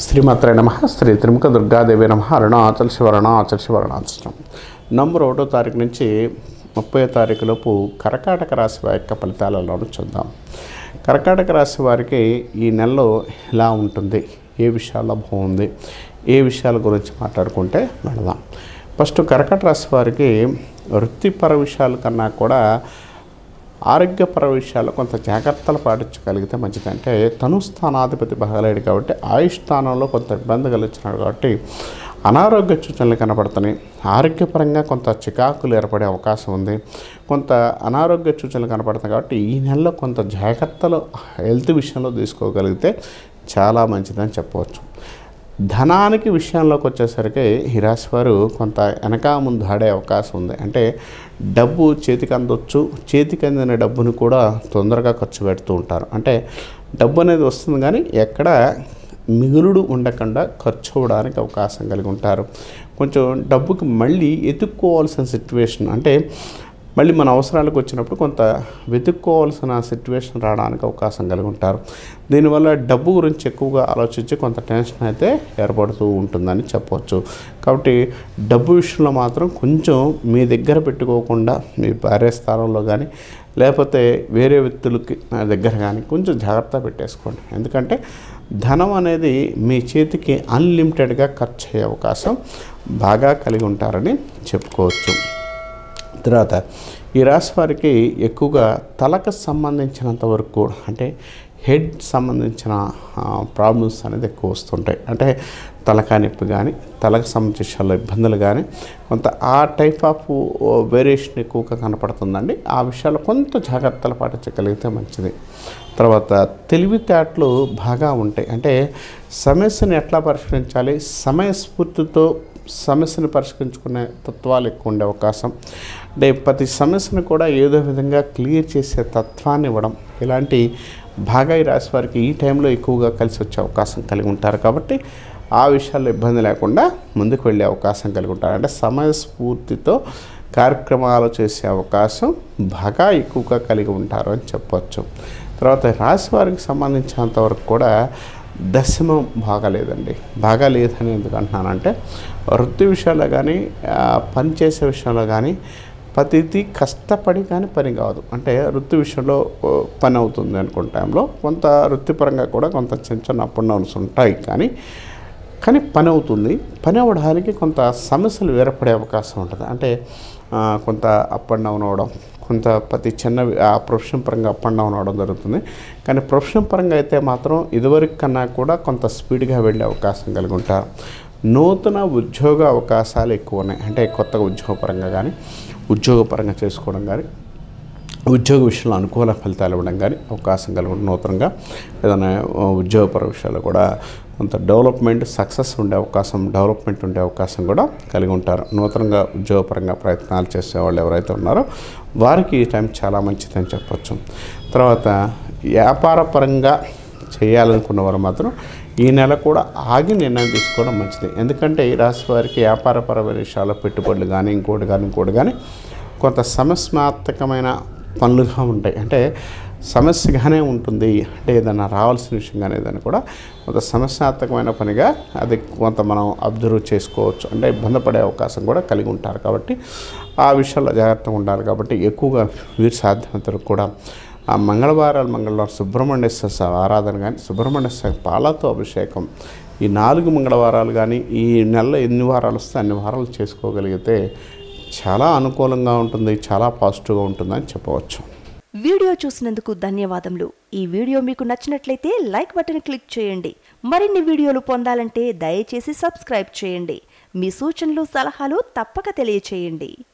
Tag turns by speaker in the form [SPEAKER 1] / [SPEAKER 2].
[SPEAKER 1] శ్రీమాత్రే నమ శ్రీ త్రిముఖ దుర్గాదేవి నమ అరుణాచల్ శివ అరుణాచల్ శివ అరుణాచలం నంబర్ ఒకటో తారీఖు నుంచి ముప్పై తారీఖు లోపు కర్కాటక రాశి వారి యొక్క ఫలితాలను చూద్దాం కర్కాటక రాశి వారికి ఈ నెలలో ఎలా ఉంటుంది ఏ విషయాల్లో బాగుంది ఏ విషయాల గురించి మాట్లాడుకుంటే వెళదాం ఫస్ట్ కర్కాటక రాశి వారికి వృత్తిపర విషయాల కన్నా కూడా ఆరోగ్యపర విషయాల్లో కొంత జాగ్రత్తలు పాటించగలిగితే మంచిది అంటే తను స్థానాధిపతి బాగలేడు కాబట్టి ఆయుష్ స్థానంలో కొంత ఇబ్బంది కలిగించినాడు కాబట్టి అనారోగ్య సూచనలు కనపడుతున్నాయి ఆరోగ్యపరంగా కొంత చికాకులు ఏర్పడే అవకాశం ఉంది కొంత అనారోగ్య సూచనలు కనపడుతున్నాయి కాబట్టి ఈ నెలలో కొంత జాగ్రత్తలు హెల్త్ విషయంలో తీసుకోగలిగితే చాలా మంచిదని చెప్పవచ్చు ధనానికి విషయంలోకి వచ్చేసరికి ఈ రాశి వారు కొంత వెనక ముందు ఆడే అవకాశం ఉంది అంటే డబ్బు చేతికి అందొచ్చు చేతికి అందిన డబ్బును కూడా తొందరగా ఖర్చు పెడుతూ ఉంటారు అంటే డబ్బు అనేది వస్తుంది కానీ ఎక్కడ మిగులుడు ఉండకుండా ఖర్చు అవ్వడానికి అవకాశం కలిగి ఉంటారు కొంచెం డబ్బుకి మళ్ళీ ఎత్తుక్కోవాల్సిన సిచ్యువేషన్ అంటే మళ్ళీ మన అవసరాలకు వచ్చినప్పుడు కొంత వెతుక్కోవాల్సిన సిచ్యువేషన్ రావడానికి అవకాశం కలిగి ఉంటారు దీనివల్ల డబ్బు గురించి ఎక్కువగా ఆలోచించి కొంత టెన్షన్ అయితే ఏర్పడుతూ ఉంటుందని చెప్పవచ్చు కాబట్టి డబ్బు విషయంలో మాత్రం కొంచెం మీ దగ్గర పెట్టుకోకుండా మీ భార్య స్థానంలో కానీ లేకపోతే వేరే వ్యక్తులకి దగ్గర కానీ కొంచెం జాగ్రత్త పెట్టేసుకోండి ఎందుకంటే ధనం అనేది మీ చేతికి అన్లిమిటెడ్గా ఖర్చు అయ్యే అవకాశం బాగా కలిగి ఉంటారని చెప్పుకోవచ్చు తర్వాత ఈ రాశి వారికి ఎక్కువగా తలకు సంబంధించినంత వరకు కూడా అంటే హెడ్ సంబంధించిన ప్రాబ్లమ్స్ అనేది ఎక్కువ వస్తుంటాయి అంటే తలకా నొప్పి కానీ తలకు సంబంధించిన ఇబ్బందులు కానీ కొంత ఆ టైప్ ఆఫ్ వేరియేషన్ ఎక్కువగా కనపడుతుందండి ఆ విషయాలు కొంత జాగ్రత్తలు పాటించగలిగితే మంచిది తర్వాత తెలివితేటలు బాగా ఉంటాయి అంటే సమస్యను ఎట్లా పరిష్కరించాలి సమయస్ఫూర్తితో సమస్యను పరిష్కరించుకునే తత్వాలు ఎక్కువ ఉండే అవకాశం అంటే ప్రతి సమస్యను కూడా ఏదో విధంగా క్లియర్ చేసే తత్వాన్ని ఇవ్వడం ఇలాంటి బాగా ఈ రాశి వారికి ఈ టైంలో ఎక్కువగా కలిసి వచ్చే అవకాశం కలిగి ఉంటారు కాబట్టి ఆ విషయాల్లో ఇబ్బంది లేకుండా ముందుకు వెళ్ళే అవకాశం కలిగి ఉంటారు అంటే సమయస్ఫూర్తితో కార్యక్రమాలు చేసే అవకాశం బాగా ఎక్కువగా కలిగి ఉంటారు అని చెప్పవచ్చు తర్వాత రాశి వారికి సంబంధించినంత వరకు కూడా దశమం బాగాలేదండి బాగా లేదని ఎందుకు అంటున్నానంటే వృత్తి విషయాల్లో కానీ పని చేసే విషయంలో కానీ ప్రతిదీ కష్టపడి కానీ పని కాదు అంటే వృత్తి విషయంలో పని అవుతుంది అనుకున్న టైంలో కొంత వృత్తిపరంగా కూడా కొంత చిన్న చిన్న అప్ అండ్ డౌన్స్ ఉంటాయి కానీ కానీ పని అవుతుంది పని అవ్వడానికి కొంత సమస్యలు ఏర్పడే అవకాశం ఉంటుంది అంటే కొంత అప్ అండ్ డౌన్ అవ్వడం కొంత ప్రతి చిన్న ఆ ప్రొఫెషన్ పరంగా అప్ అండ్ డౌన్ అవడం జరుగుతుంది కానీ ప్రొఫెషన్ పరంగా అయితే మాత్రం ఇదివరకు కన్నా కూడా కొంత స్పీడ్గా వెళ్ళే అవకాశం కలిగి ఉంటారు నూతన ఉద్యోగ అవకాశాలు ఎక్కువ ఉన్నాయి అంటే కొత్తగా ఉద్యోగపరంగా కానీ ఉద్యోగపరంగా చేసుకోవడం కానీ ఉద్యోగ విషయంలో అనుకూల ఫలితాలు ఇవ్వడం కానీ అవకాశం కలిగి నూతనంగా ఏదైనా ఉద్యోగపర విషయాలు కూడా కొంత డెవలప్మెంట్ సక్సెస్ ఉండే అవకాశం డెవలప్మెంట్ ఉండే అవకాశం కూడా కలిగి ఉంటారు నూతనంగా ఉద్యోగపరంగా ప్రయత్నాలు చేసే వాళ్ళు ఎవరైతే ఉన్నారో వారికి ఈ టైం చాలా మంచిదని చెప్పొచ్చు తర్వాత వ్యాపార పరంగా చేయాలనుకున్న వారు మాత్రం ఈ నెల కూడా ఆగి నిర్ణయం తీసుకోవడం మంచిది ఎందుకంటే ఈ రాశి వారికి వ్యాపారపరమైన విషయాల్లో పెట్టుబడులు కానీ ఇంకోటి కానీ ఇంకోటి కానీ కొంత సమస్యాత్మకమైన పనులుగా ఉంటాయి అంటే సమస్యగానే ఉంటుంది అంటే ఏదైనా రావాల్సిన విషయం కానీ ఏదైనా కూడా కొంత సమస్యాత్మకమైన పనిగా అది కొంత మనం అబ్జర్వ్ చేసుకోవచ్చు అంటే ఇబ్బంది పడే అవకాశం కూడా కలిగి ఉంటారు కాబట్టి ఆ విషయాల్లో జాగ్రత్తగా ఉండాలి కాబట్టి ఎక్కువగా వీరు సాధ్యమంతరకు కూడా ఆ మంగళవారాలు మంగళవారం సుబ్రహ్మణ్యేశ్వర ఆరాధన కానీ సుబ్రహ్మణ్యేశ్వర పాలతో అభిషేకం ఈ నాలుగు మంగళవారాలు కానీ ఈ నెలలో ఎన్ని వారాలు వస్తే అన్ని వారాలు చేసుకోగలిగితే చాలా అనుకూలంగా ఉంటుంది చాలా పాజిటివ్గా ఉంటుందని చెప్పవచ్చు
[SPEAKER 2] వీడియో చూసినందుకు ధన్యవాదములు ఈ వీడియో మీకు నచ్చినట్లయితే లైక్ బటన్ క్లిక్ చేయండి మరిన్ని వీడియోలు పొందాలంటే దయచేసి సబ్స్క్రైబ్ చేయండి మీ సూచనలు సలహాలు తప్పక తెలియచేయండి